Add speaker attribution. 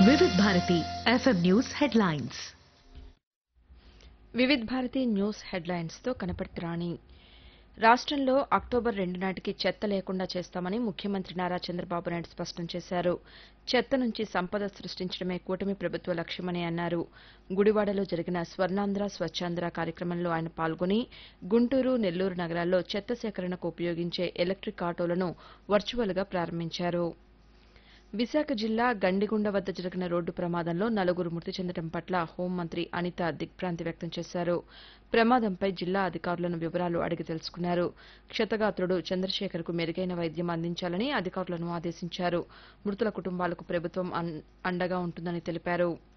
Speaker 1: వివిధ Bharati FM news headlines
Speaker 2: Vividh Bharati news హెడ్లైన్స్తో కనపర్తి రాణి రాష్ట్రంలో అక్టోబర్ రెండు నాటికి చెత్త లేకుండా చేస్తామని ముఖ్యమంత్రి నారా చంద్రబాబు నాయుడు స్పష్టం చేశారు చెత్త నుంచి సంపద సృష్టించడమే కూటమి ప్రభుత్వ లక్ష్యమని అన్నారు గుడివాడలో జరిగిన స్వర్ణాంధ్ర స్వచ్ఛాంధ్ర కార్యక్రమంలో ఆయన పాల్గొని గుంటూరు నెల్లూరు నగరాల్లో చెత్త సేకరణకు ఉపయోగించే ఎలక్టిక్ ఆటోలను వర్చువల్గా ప్రారంభించారు విశాఖ జిల్లా గండిగుండ వద్ద జరిగిన రోడ్డు ప్రమాదంలో నలుగురు మృతి చెందడం పట్ల హోంమంత్రి అనిత దిగ్భ్రాంతి వ్యక్తం చేశారు ప్రమాదంపై జిల్లా అధికారులను వివరాలు అడిగి తెలుసుకున్నారు క్షతగాత్రుడు చంద్రశేఖర్కు మెరుగైన వైద్యం అందించాలని అధికారులను ఆదేశించారు మృతుల కుటుంబాలకు ప్రభుత్వం అన్- అండగా ఉంటుందని తెలిపారు